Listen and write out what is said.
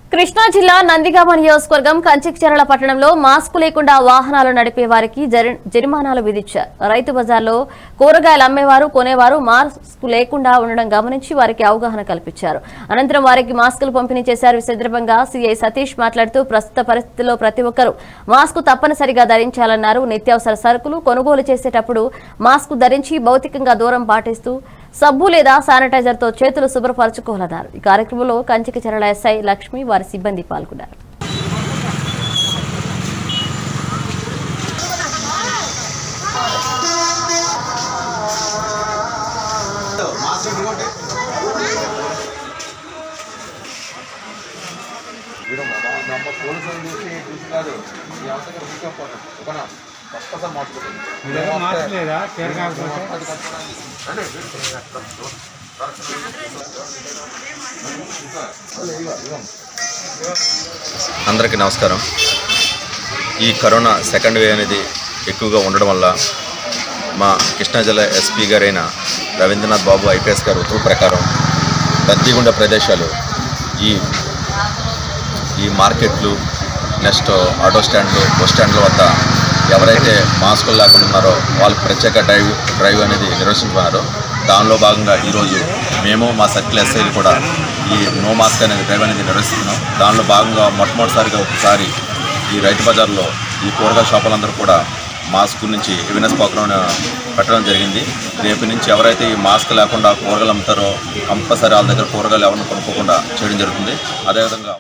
కృష్ణా జిల్లా నందిగామ నియోజకవర్గం కంచిక్చర్ల పట్టణంలో మాస్క్ లేకుండా వాహనాలు నడిపే వారికి జరి- జరిమానాలు విధించారు రైతు బజార్లో కూరగాయలు అమ్మేవారు కొనేవారు మాస్క్ లేకుండా ఉండడం గమనించి వారికి అవగాహన కల్పించారు అనంతరం వారికి మాస్కులు పంపిణీ చేశారు ఈ సందర్భంగా సీఐ సతీష్ మాట్లాడుతూ ప్రస్తుత పరిస్థితుల్లో ప్రతి ఒక్కరూ మాస్క్ తప్పనిసరిగా ధరించాలన్నారు నిత్యావసర సరుకులు కొనుగోలు చేసేటప్పుడు మాస్క్ ధరించి భౌతికంగా దూరం పాటిస్తూ సబ్బు లేదా శానిటైజర్ తో చేతులు శుభ్రపరచుకోవాలన్నారు ఈ కార్యక్రమంలో కంచిక చరళ ఎస్ఐ లక్ష్మి వారి సిబ్బంది పాల్గొన్నారు వీడు మా మా అమ్మ పోలీసులు చూసి చూసి కాదు ఈ అవసరం తీసుకపోతాం ఒకనా ఒక్కసారి మార్చుకుంటుంది మీరు మాస్క్ లేదా కేర్ కాకపోతే అందరికీ నమస్కారం ఈ కరోనా సెకండ్ వేవ్ అనేది ఎక్కువగా ఉండడం వల్ల మా కృష్ణా జిల్లా ఎస్పీ గారైన రవీంద్రనాథ్ బాబు ఐపీఎస్ గారు ఉత్తర్వు ప్రకారం రద్దీగుండ ప్రదేశాలు ఈ ఈ మార్కెట్లు నెక్స్ట్ ఆటో స్టాండ్లు బస్ స్టాండ్ల వద్ద ఎవరైతే మాస్కులు లేకుండా ఉన్నారో వాళ్ళకి ప్రత్యేక డ్రైవ్ డ్రైవ్ అనేది నిర్వహించుకున్నారు దానిలో భాగంగా ఈరోజు మేము మా సర్కిల్ ఎస్ఐలు కూడా ఈ నో మాస్క్ అనేది డ్రైవ్ అనేది నిర్వహిస్తున్నాం దానిలో భాగంగా మొట్టమొదటిసారిగా ఒకసారి ఈ రైతు బజార్లో ఈ కూరగాయల షాపులందరూ కూడా మాస్క్ నుంచి ఎవినెస్ ప్రోగ్రామ్ పెట్టడం జరిగింది రేపు నుంచి ఎవరైతే ఈ మాస్క్ లేకుండా కూరగాయలు అమ్ముతారో కంపల్సరీ వాళ్ళ దగ్గర కూరగాయలు ఎవరిని కొనుక్కోకుండా చేయడం జరుగుతుంది అదేవిధంగా